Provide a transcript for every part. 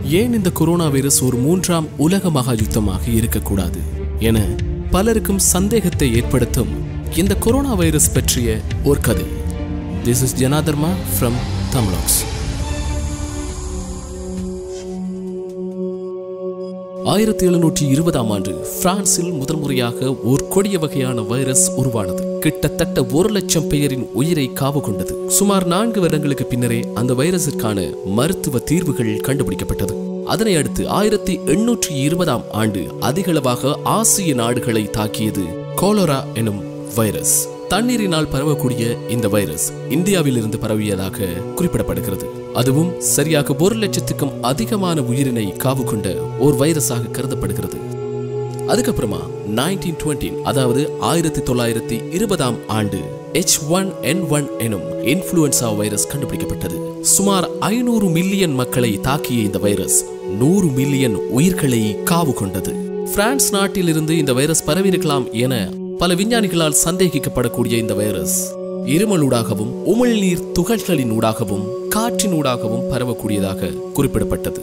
ஏன் இந்த corona virus ஒரு மூன்றாம் உலக மகா யுத்தமாக இருக்கக்கூடாது என பலருக்கும் சந்தேகத்தை ஏற்படுத்தும் இந்த கொரோனா வைரஸ் பற்றிய ஒரு கதை திஸ் இஸ் ஜனாதர்மா ஃப்ரம் தமிழாக்ஸ் ஆயிரத்தி எழுநூற்றி இருபதாம் ஆண்டு பிரான்சில் முதல் முறையாக ஓர் கொடிய வகையான வைரஸ் உருவானது கிட்டத்தட்ட ஒரு லட்சம் பேரின் உயிரை காவு கொண்டது சுமார் நான்கு வருடங்களுக்கு பின்னரே அந்த வைரஸிற்கான மருத்துவ தீர்வுகள் கண்டுபிடிக்கப்பட்டது அதனை அடுத்து ஆயிரத்தி எண்ணூற்றி இருபதாம் ஆண்டு அதிகளவாக ஆசிய நாடுகளை தாக்கியது கோலரா எனும் வைரஸ் தண்ணீரினால் பரவக்கூடிய இந்த வைரஸ் இந்தியாவில் இருந்து பரவியதாக குறிப்பிடப்படுகிறது அதுவும் சரியாக ஒரு லட்சத்துக்கும் அதிகமான உயிரினை காவு கொண்ட ஒரு வைரஸாக கருதப்படுகிறது அதுக்கப்புறமா நைன்டீன் டுவெண்ட்டி அதாவது ஆயிரத்தி தொள்ளாயிரத்தி இருபதாம் ஆண்டு எச் ஒன் என் ஒன் எனும் இன்ஃபுளுன்சா வைரஸ் கண்டுபிடிக்கப்பட்டது சுமார் ஐநூறு மில்லியன் மக்களை தாக்கிய இந்த வைரஸ் நூறு மில்லியன் உயிர்களை காவு கொண்டது பிரான்ஸ் நாட்டில் இருந்து இந்த வைரஸ் பரவியிருக்கலாம் என பல விஞ்ஞானிகளால் சந்தேகிக்கப்படக்கூடிய இந்த வைரஸ் இருமலூடாகவும் உமிழ்நீர் துகள்களின் ஊடாகவும் காற்றினூடாகவும் பரவக்கூடியதாக குறிப்பிடப்பட்டது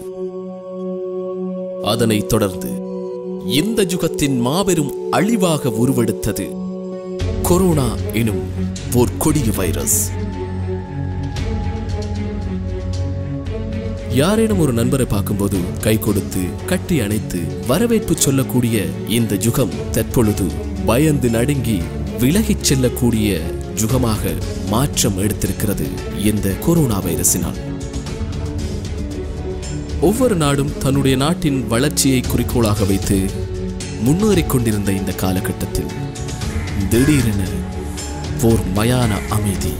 அதனைத் தொடர்ந்து இந்த யுகத்தின் மாபெரும் அழிவாக உருவெடுத்தது கொரோனா எனும் ஓர் கொடிய வைரஸ் யாரேனும் ஒரு நண்பரை பார்க்கும்போது கை கொடுத்து கட்டி அணைத்து வரவேற்பு சொல்லக்கூடிய இந்த யுகம் தற்பொழுது பயந்து நடுங்கி விலகிச் செல்லக்கூடிய யுகமாக மாற்றம் எடுத்திருக்கிறது இந்த கொரோனா வைரஸினால் ஒவ்வொரு நாடும் தன்னுடைய நாட்டின் வளர்ச்சியை குறிக்கோளாக வைத்து முன்னேறிக் கொண்டிருந்த இந்த காலகட்டத்தில் திடீரென ஓர் மயான அமைதி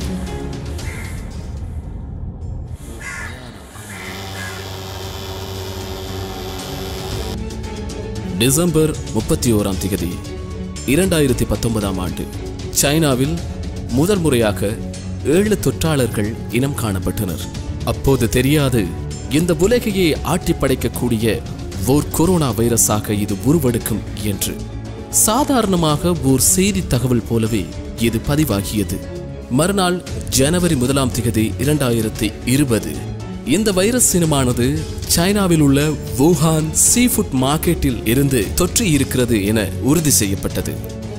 டிசம்பர் முப்பத்தி ஓராம் திகதி இரண்டாயிரத்தி பத்தொன்பதாம் ஆண்டு சைனாவில் முதல் முறையாக ஏழு தொற்றாளர்கள் இனம் காணப்பட்டனர் அப்போது தெரியாது இந்த உலகையே ஆட்டி படைக்கக்கூடிய ஓர் கொரோனா வைரஸாக இது உருவெடுக்கும் என்று சாதாரணமாக ஓர் செய்தி தகவல் போலவே இது பதிவாகியது மறுநாள் ஜனவரி முதலாம் திகதி இரண்டாயிரத்தி இருபது இந்த வைரஸ் சினமானது சைனாவில் உள்ள வுஹான் சீஃபுட் மார்க்கெட்டில் இருந்து தொற்றி இருக்கிறது என உறுதி செய்யப்பட்டது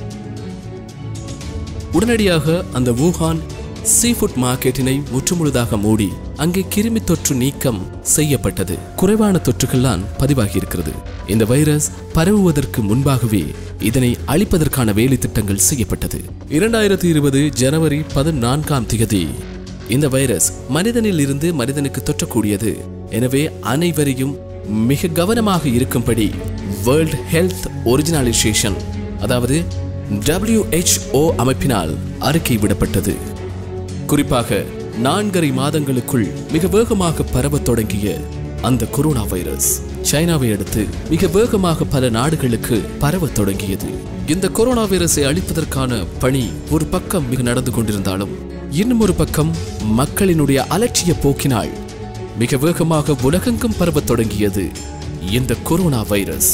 உடனடியாக அந்த வுஹான் சீஃபுட் மார்க்கெட்டினை முற்றுமுழுதாக மூடி அங்கே கிருமி தொற்று நீக்கம் செய்யப்பட்டது குறைவான தொற்றுகள்தான் பதிவாகி இருக்கிறது இந்த வைரஸ் பரவுவதற்கு முன்பாகவே இதனை அழிப்பதற்கான வேலை திட்டங்கள் செய்யப்பட்டது இரண்டாயிரத்தி இருபது ஜனவரி பதினான்காம் திகதி இந்த வைரஸ் மனிதனில் இருந்து மனிதனுக்கு தொற்றக்கூடியது எனவே அனைவரையும் மிக கவனமாக இருக்கும்படி வேர்ல்ட் ஹெல்த் ஒரிஜினலைசேஷன் அதாவது WHO அமைப்பினால் அறிக்கை விடப்பட்டது குறிப்பாக நான்கரை மாதங்களுக்குள் மிக வேகமாக பரவத் தொடங்கிய அந்த கொரோனா வைரஸ் சைனாவை அடுத்து மிக வேகமாக பல நாடுகளுக்கு பரவத் தொடங்கியது இந்த கொரோனா வைரஸை அழிப்பதற்கான பணி ஒரு பக்கம் மிக நடந்து கொண்டிருந்தாலும் இன்னும் ஒரு பக்கம் மக்களினுடைய அலட்சிய போக்கினால் மிக வேகமாக உலகெங்கும் பரவத் தொடங்கியது இந்த கொரோனா வைரஸ்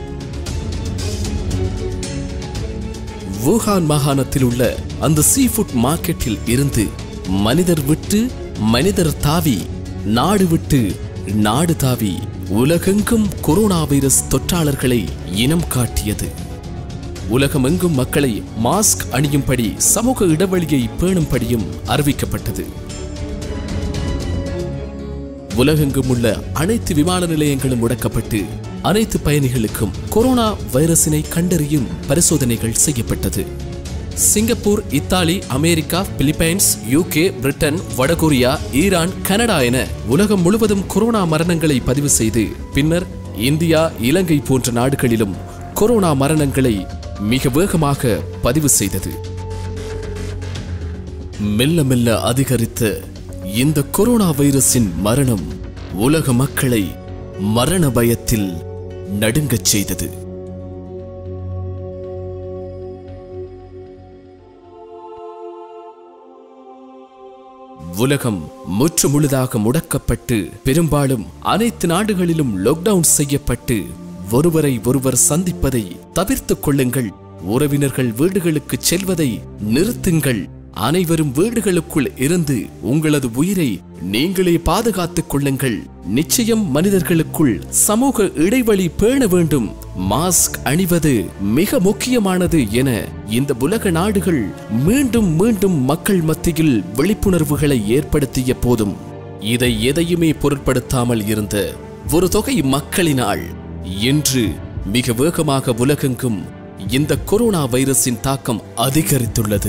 வுஹான் மாகாணத்தில் உள்ள அந்த சீஃபுட் மார்க்கெட்டில் இருந்து மனிதர் விட்டு மனிதர் தாவி நாடு விட்டு நாடு தாவி உலகெங்கும் கொரோனா வைரஸ் தொற்றாளர்களை இனம் காட்டியது உலகமெங்கும் மக்களை மாஸ்க் அணியும்படி சமூக இடைவெளியை பேணும்படியும் அறிவிக்கப்பட்டது உலகெங்கும் உள்ள அனைத்து விமான நிலையங்களும் முடக்கப்பட்டு அனைத்து பயணிகளுக்கும் கொரோனா வைரஸினை கண்டறியும் பரிசோதனைகள் செய்யப்பட்டது Singapore Italy America Philippines UK Britain வடகொரியா ஈரான் கனடா என உலகம் முழுவதும் கொரோனா மரணங்களை பதிவு செய்து பின்னர் இந்தியா இலங்கை போன்ற நாடுகளிலும் கொரோனா மரணங்களை மிக வேகமாக பதிவு செய்தது மெல்ல மெல்ல அதிகரித்த இந்த கொரோனா வைரஸின் மரணம் உலக மக்களை மரண பயத்தில் நடுங்கச் செய்தது உலகம் முற்று முழுதாக முடக்கப்பட்டு பெரும்பாலும் அனைத்து நாடுகளிலும் லாக்டவுன் செய்யப்பட்டு ஒருவரை ஒருவர் சந்திப்பதை தவிர்த்துக் கொள்ளுங்கள் உறவினர்கள் வீடுகளுக்கு செல்வதை நிறுத்துங்கள் அனைவரும் வீடுகளுக்குள் இருந்து உங்களது உயிரை நீங்களே பாதுகாத்துக் கொள்ளுங்கள் நிச்சயம் மனிதர்களுக்குள் சமூக இடைவெளி பேண வேண்டும் மாஸ்க் அணிவது மிக முக்கியமானது என இந்த உலக நாடுகள் மீண்டும் மீண்டும் மக்கள் மத்தியில் விழிப்புணர்வுகளை ஏற்படுத்திய போதும் இதை எதையுமே பொருட்படுத்தாமல் இருந்த ஒரு தொகை மக்களினால் இன்று மிக வேகமாக உலகெங்கும் இந்த கொரோனா வைரஸின் தாக்கம் அதிகரித்துள்ளது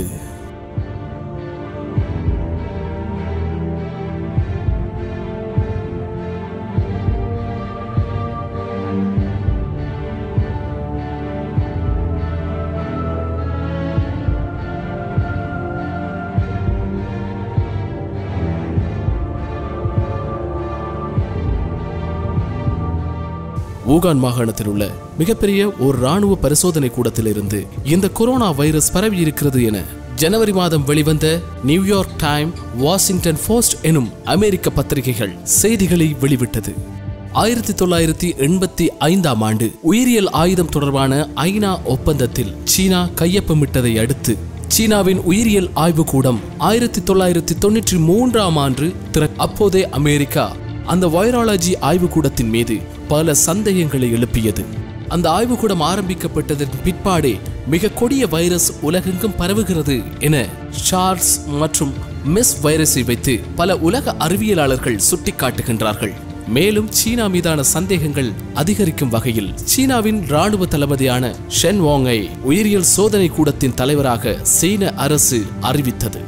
ஊகான் மாகாணத்தில் உள்ள மிகப்பெரிய ஒரு ராணுவ பரிசோதனை கூடத்திலிருந்து இந்த கொரோனா வைரஸ் பரவி இருக்கிறது என ஜனவரி மாதம் வெளிவந்த நியூயார்க் டைம் வாஷிங்டன் போஸ்ட் எனும் அமெரிக்க பத்திரிகைகள் செய்திகளை வெளிவிட்டது ஆயிரத்தி தொள்ளாயிரத்தி எண்பத்தி ஐந்தாம் ஆண்டு உயிரியல் ஆயுதம் தொடர்பான ஐநா ஒப்பந்தத்தில் சீனா கையொப்பமிட்டதை அடுத்து சீனாவின் உயிரியல் ஆய்வுக்கூடம் ஆயிரத்தி தொள்ளாயிரத்தி தொண்ணூற்றி மூன்றாம் ஆண்டு திற அப்போதே அமெரிக்கா அந்த வைராலஜி ஆய்வுக்கூடத்தின் மீது பல சந்தேகங்களை எழுப்பியது அந்த ஆய்வுக்கூடம் ஆரம்பிக்கப்பட்டதன் பிற்பாடே மிக கொடிய வைரஸ் உலகெங்கும் பரவுகிறது என சார்ஸ் மற்றும் மிஸ் வைரஸை வைத்து பல உலக அறிவியலாளர்கள் சுட்டிக்காட்டுகின்றார்கள் மேலும் சீனா மீதான சந்தேகங்கள் அதிகரிக்கும் வகையில் சீனாவின் ராணுவ தளபதியான ஷென் வாங்கை உயிரியல் சோதனை கூடத்தின் தலைவராக சீன அரசு அறிவித்தது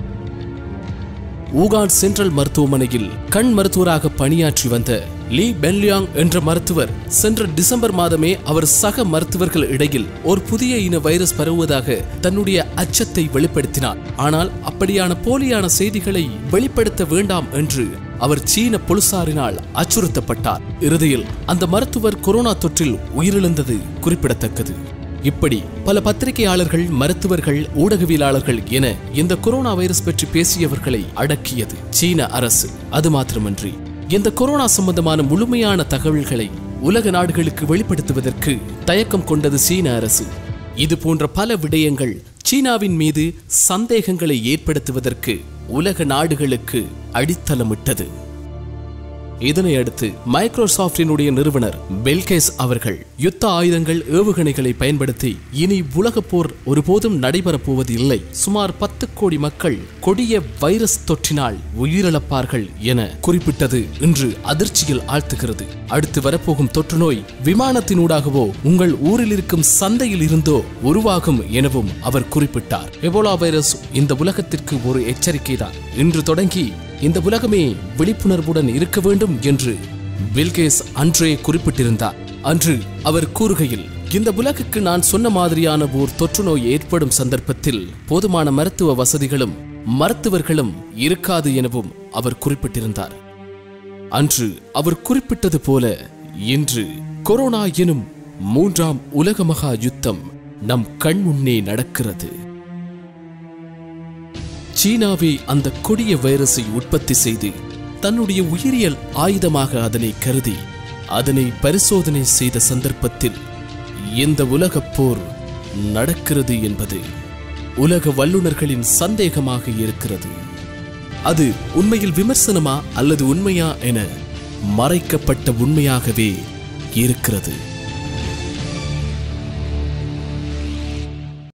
ஊகான் சென்ட்ரல் மருத்துவமனையில் கண் மருத்துவராக பணியாற்றி வந்த லீ பென்லியாங் என்ற மருத்துவர் சென்ற டிசம்பர் மாதமே அவர் சக மருத்துவர்கள் இடையில் ஒரு புதிய இன வைரஸ் பரவுவதாக தன்னுடைய அச்சத்தை வெளிப்படுத்தினார் ஆனால் அப்படியான போலியான செய்திகளை வெளிப்படுத்த வேண்டாம் என்று அவர் சீன போலீசாரினால் அச்சுறுத்தப்பட்டார் இறுதியில் அந்த மருத்துவர் கொரோனா தொற்றில் உயிரிழந்தது குறிப்பிடத்தக்கது இப்படி பல பத்திரிகையாளர்கள் மருத்துவர்கள் ஊடகவியலாளர்கள் என இந்த கொரோனா வைரஸ் பற்றி பேசியவர்களை அடக்கியது சீன அரசு அது மாத்திரமன்றி இந்த கொரோனா சம்பந்தமான முழுமையான தகவல்களை உலக நாடுகளுக்கு வெளிப்படுத்துவதற்கு தயக்கம் கொண்டது சீன அரசு இது போன்ற பல விடயங்கள் சீனாவின் மீது சந்தேகங்களை ஏற்படுத்துவதற்கு உலக நாடுகளுக்கு அடித்தளமிட்டது இதனை அடுத்து மைக்ரோசாப்டினுடைய நிறுவனர் பெல்கேஸ் அவர்கள் யுத்த ஆயுதங்கள் ஏவுகணைகளை பயன்படுத்தி இனி உலக போர் ஒருபோதும் நடைபெறப் போவது இல்லை சுமார் பத்து கோடி மக்கள் கொடிய வைரஸ் தொற்றினால் உயிரிழப்பார்கள் என குறிப்பிட்டது இன்று அதிர்ச்சியில் ஆழ்த்துகிறது அடுத்து வரப்போகும் தொற்று நோய் விமானத்தினூடாகவோ உங்கள் ஊரில் இருக்கும் சந்தையில் இருந்தோ உருவாகும் எனவும் அவர் குறிப்பிட்டார் எபோலா வைரஸ் இந்த உலகத்திற்கு ஒரு எச்சரிக்கைதான் இன்று தொடங்கி இந்த உலகமே விழிப்புணர்வுடன் இருக்க வேண்டும் என்று பில்கேஸ் அன்றே குறிப்பிட்டிருந்தார் அன்று அவர் கூறுகையில் இந்த உலகுக்கு நான் சொன்ன மாதிரியான ஓர் தொற்று நோய் ஏற்படும் சந்தர்ப்பத்தில் போதுமான மருத்துவ வசதிகளும் மருத்துவர்களும் இருக்காது எனவும் அவர் குறிப்பிட்டிருந்தார் அன்று அவர் குறிப்பிட்டது போல இன்று கொரோனா எனும் மூன்றாம் உலக மகா யுத்தம் நம் கண் முன்னே நடக்கிறது சீனாவே அந்த கொடிய வைரஸை உற்பத்தி செய்து தன்னுடைய உயிரியல் ஆயுதமாக அதனை கருதி அதனை பரிசோதனை செய்த சந்தர்ப்பத்தில் இந்த உலகப் போர் நடக்கிறது என்பது உலக வல்லுநர்களின் சந்தேகமாக இருக்கிறது அது உண்மையில் விமர்சனமா அல்லது உண்மையா என மறைக்கப்பட்ட உண்மையாகவே இருக்கிறது